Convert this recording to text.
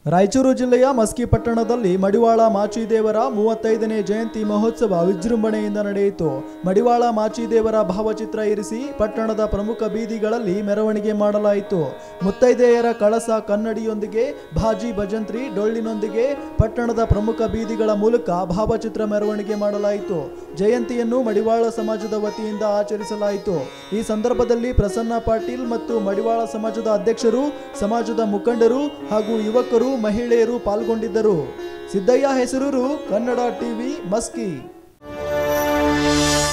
ರಾಯಚೂರು ಜಿಲ್ಲೆಯ ಮಸ್ಕಿ ಪಟ್ಟಣದಲ್ಲಿ ಮಡಿವಾಳ ಮಾಚಿದೇವರ ಮೂವತ್ತೈದನೇ ಜಯಂತಿ ಮಹೋತ್ಸವ ವಿಜೃಂಭಣೆಯಿಂದ ನಡೆಯಿತು ಮಡಿವಾಳ ಮಾಚಿದೇವರ ಭಾವಚಿತ್ರ ಇರಿಸಿ ಪಟ್ಟಣದ ಪ್ರಮುಖ ಬೀದಿಗಳಲ್ಲಿ ಮೆರವಣಿಗೆ ಮಾಡಲಾಯಿತು ಮುತ್ತೈದೆಯರ ಕಳಸ ಕನ್ನಡಿಯೊಂದಿಗೆ ಭಾಜಿ ಭಜಂತ್ರಿ ಡೊಳ್ಳಿನೊಂದಿಗೆ ಪಟ್ಟಣದ ಪ್ರಮುಖ ಬೀದಿಗಳ ಮೂಲಕ ಭಾವಚಿತ್ರ ಮೆರವಣಿಗೆ ಮಾಡಲಾಯಿತು ಜಯಂತಿಯನ್ನು ಮಡಿವಾಳ ಸಮಾಜದ ವತಿಯಿಂದ ಆಚರಿಸಲಾಯಿತು ಈ ಸಂದರ್ಭದಲ್ಲಿ ಪ್ರಸನ್ನ ಪಾಟೀಲ್ ಮತ್ತು ಮಡಿವಾಳ ಸಮಾಜದ ಅಧ್ಯಕ್ಷರು ಸಮಾಜದ ಮುಖಂಡರು ಹಾಗೂ ಯುವಕರು ಮಹಿಳೆಯರು ಪಾಲ್ಗೊಂಡಿದ್ದರು ಸಿದ್ದಯ್ಯ ಹೆಸರೂರು ಕನ್ನಡ ಟಿವಿ ಮಸ್ಕಿ